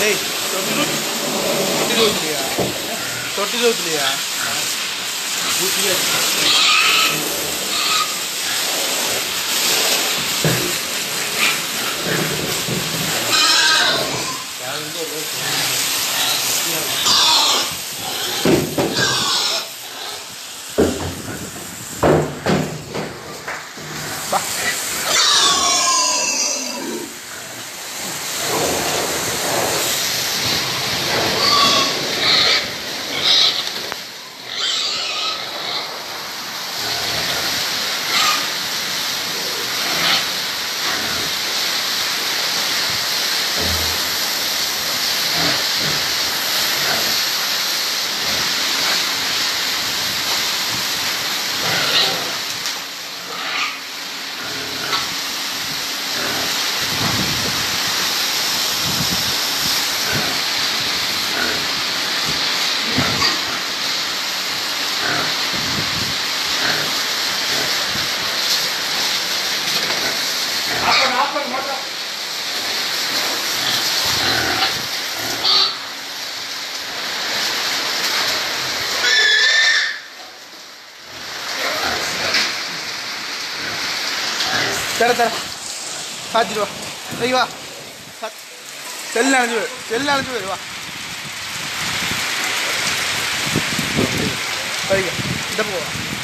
டேய் தொட்டி தொட்டி ஊத்துலையா தொட்டி ஊத்துலையா ஊத்தியே தர தர சாத்திட்டு வா வை வா சாத் செல் அணைஞ்சு போயிரு செல் அணைஞ்சு போயிரு வா வைங்க இந்த போ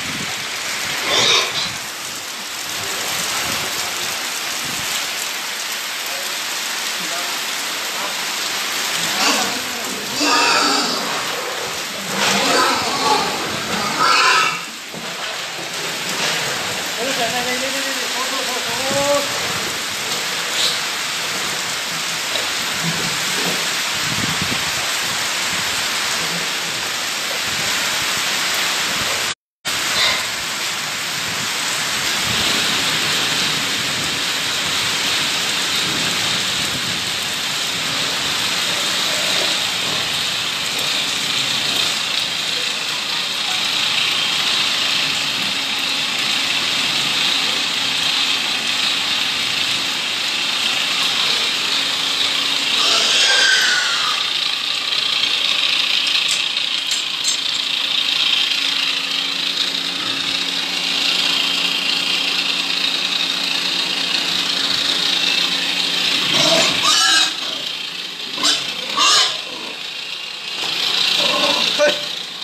ஹேய்.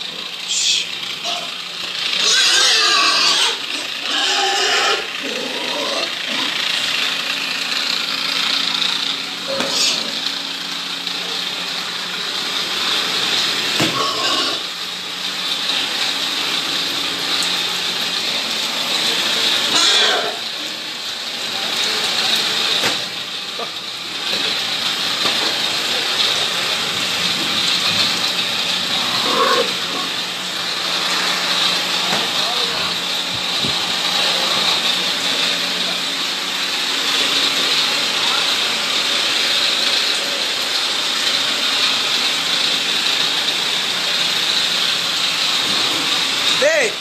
டேய்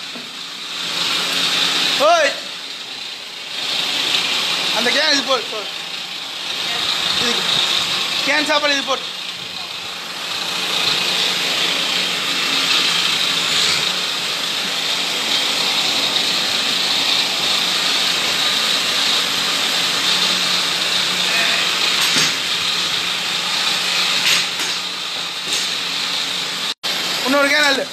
ஓய் அந்த கேன் இது போடு போடு இது கேன் சாப்பாடு இது போட்டு இன்னொரு கேன் அல்ல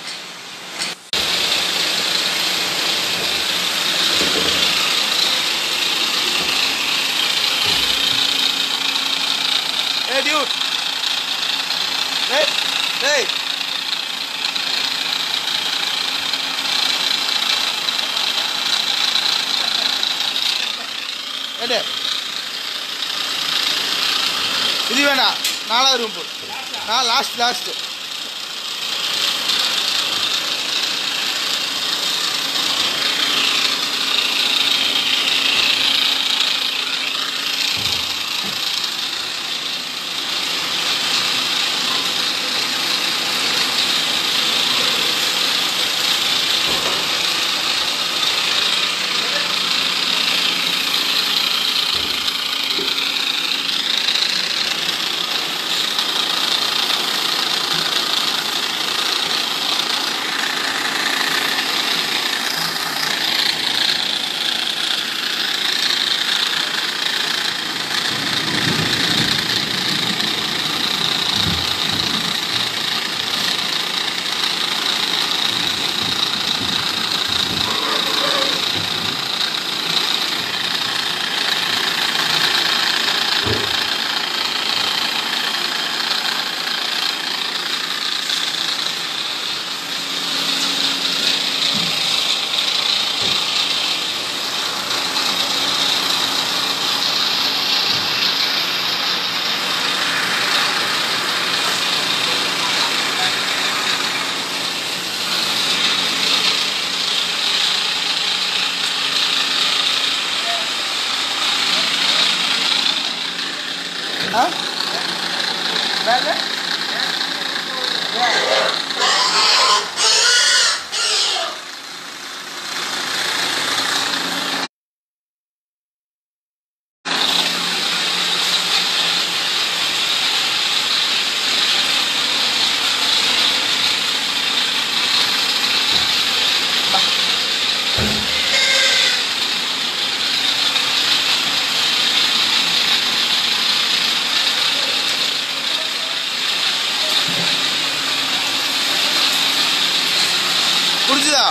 Hey, dude. Hey, hey. எடு இது வேணாம் நாலாவது ரூம் போ நான் லாஸ்ட் லாஸ்ட் வேலை குடிச்சுதா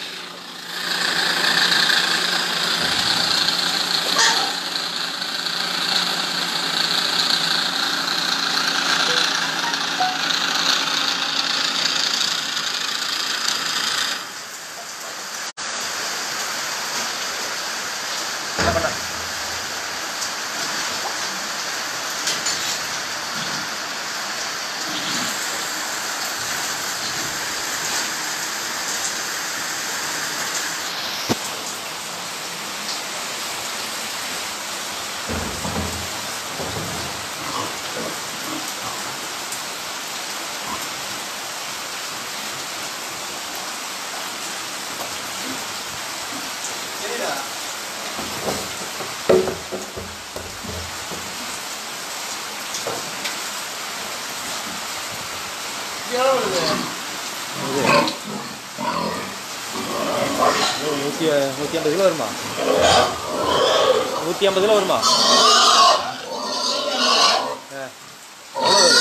என்ன பண்ண சரிடா எவ்வளோ வருது நூற்றி நூற்றி ஐம்பது கிலோ வருமா நூற்றி ஐம்பது கிலோ வருமா ஆ எவ்வளோ வரும்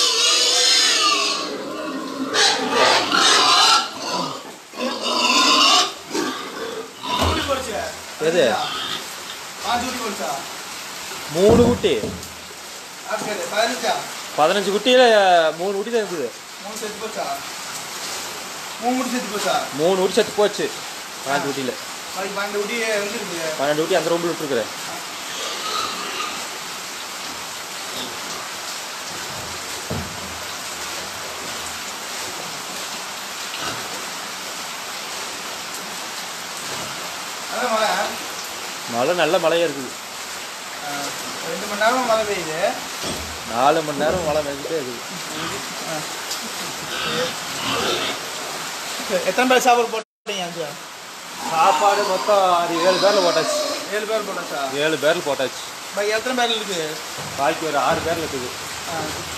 குடி போடுச்சு எது பாஞ்சு குடி போடுச்சா மூணு குட்டி ஆஸ்கர் பதினஞ்சா பதினஞ்சு குட்டியில் மூணு குட்டி தான் இருக்குது மூணு செத்து போச்சா மூணு குடி செத்து போச்சா மூணு குட்டி செத்து போச்சு பதினஞ்சு குட்டியில் நாளைக்கு பன்னெண்டு குடி வந்துருக்கு பன்னெண்டு குட்டி அந்த ரூமில் விட்டுருக்குறேன் அதான் மழை மழை நல்ல மழையாக இருக்குது ஆ, ரெண்டு மணி நேரம் மழை பெய்யுது நாலு மணி நேரம் மழை பெஞ்சிட்டே இருக்குது எத்தனை பேர் சாப்பாடு போட்டீங்க அஞ்சு சாப்பாடு மொத்தம் அது ஏழு பேரில் போட்டாச்சு ஏழு பேர் போட்டாச்சா ஏழு பேரில் போட்டாச்சு பாக்கி எத்தனை பேர் இருக்கு பாக்கி ஒரு ஆறு பேரில் இருக்குது ஆ.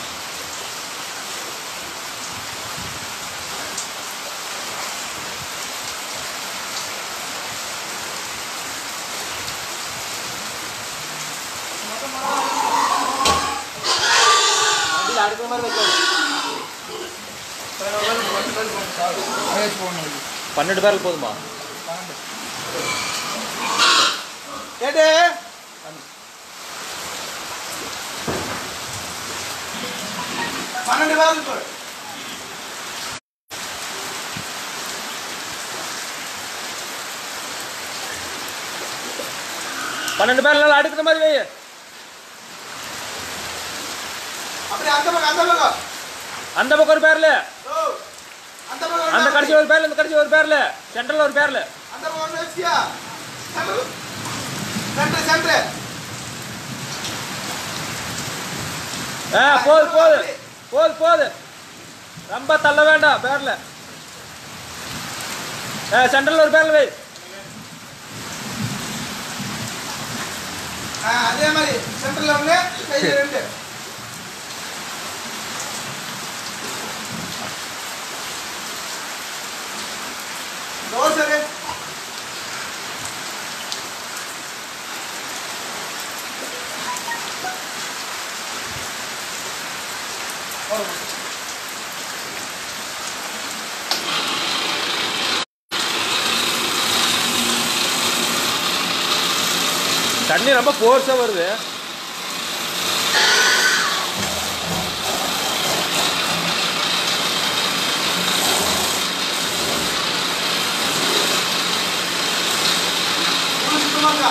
வண்டியில் அடுக்கிற மாதிரி வைக்கணும் பதினோரு பேர் பத்து பேர் போகணும் மேட்ச் போகணும் இது. பன்னெண்டு பேருக்கு போதுமா பன்னெண்டு கேட்டு பன்னெண்டு பேருக்கு போடு. பன்னெண்டு பேர் நல்லா அடுக்கிற மாதிரி வை அப்படியே அந்த பக்கம் அந்த பக்கம் அந்த பக்கம் ஒரு பேர்ல ஓ அந்த பக்கம் அந்த ஒண்ணு கடைசி ஒரு பேர்ல இந்த கடைசி ஒரு பேர்ல சென்ட்ரல் ஒரு பேர்ல அந்த பக்கம் ஒண்ணு வச்சியா சென்டர் சென்டர் ஆ போது போது போது போது ரொம்ப தள்ள வேண்டாம் பேர்ல ஆ சென்ட்ரல் ஒரு பேர்ல வை ஆ அதே மாதிரி சென்டர்ல ஒண்ணு கையில ரெண்டு தோசை தண்ணி ரொம்ப ஃபோர்ஸாக வருது சுத்தமா இருக்கா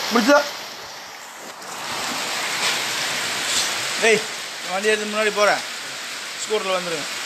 முடிச்சதா டேய் வண்டி எடுத்து முன்னாடி போகிறேன் ஸ்கூட்டரில் வந்துடுங்க